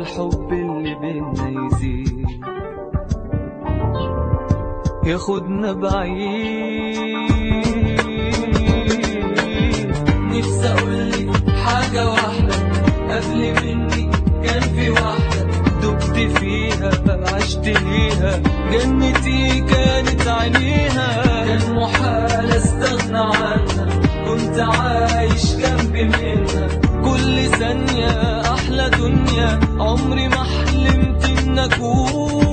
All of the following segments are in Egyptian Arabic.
الحب اللي بينا يزيد ياخدنا بعيد نفسي اقولك حاجة واحدة قبل مني كان في واحدة دبت فيها عشت ليها جنتي كانت عينيها كان محال استغنى عنها كنت عايش جنبي منها كل ثانية أحلى دنيا عمري ما حلمت إن أكون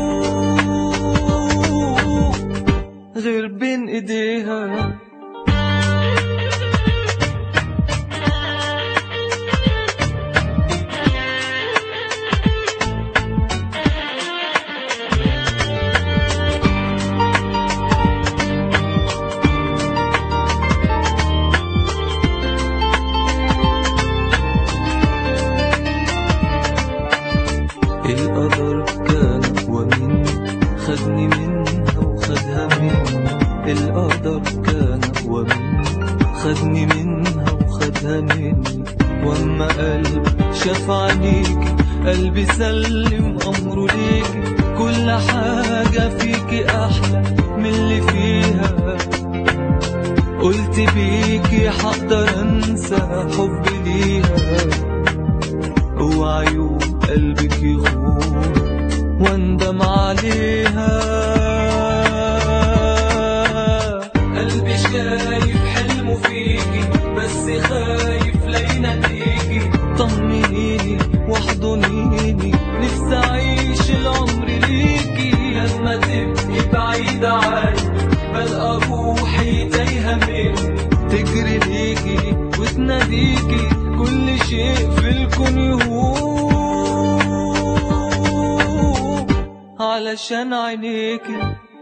غير بين إيديها القدر كان ومني خدني منها وخدها مني القدر كان ومني خدني منها وخدها مني واما قلبي شاف عينيكي قلبي سلم امره ليكي كل حاجة فيكي احلى من اللي فيها قلت بيكي حقدر انسى حبي ليها وعيون قلبك يغور واندم عليها قلبي شايف حلمه فيكي بس خايف لا يناديكي طمنيني واحضنيني نفسي اعيش العمر ليكي لما تبقي بعيدة عني بلقى روحي تايهة مني تجري ليكي وتناديكي كل شيء في الكون يهون علشان عينيكي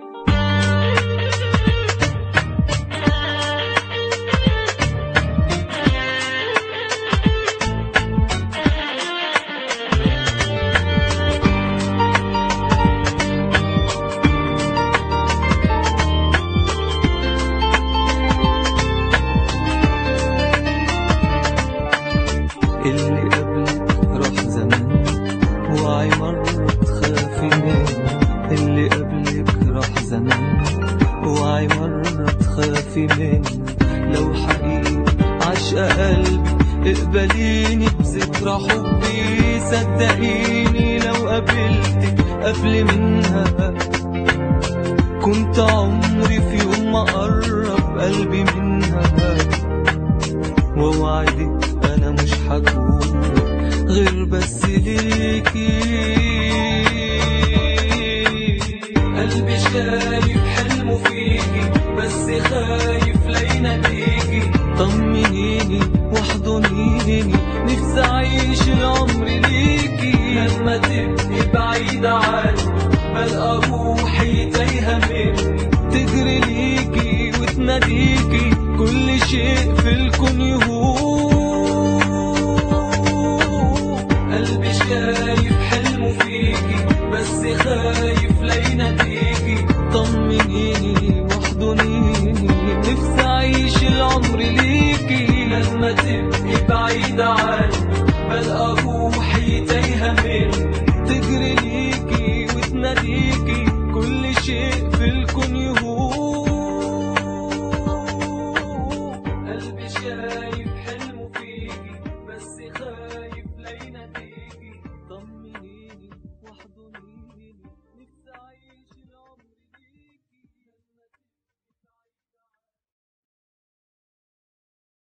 اللي قبلك راح زمان وعي مرة تخافي مني اللي قبلك راح زمان وعي مرة تخافي مني لو حقيقي عشق قلبي اقبليني بذكرى حبي صدقيني لو قابلتك قبل منها كنت عمري في يوم ما قرب قلبي منها ووعدك انا مش هكون غير بس ليكي قلبي شايف حلمه فيكي بس خايف لا يناديكي طمنيني واحضنيني نفسي اعيش العمر ليكي لما تبقي بعيدة عني بلقى روحي تايهة مني تجري ليكي وتناديكي كل شيء في الكون يهون قلبي شايف حلمه فيكي بس خايف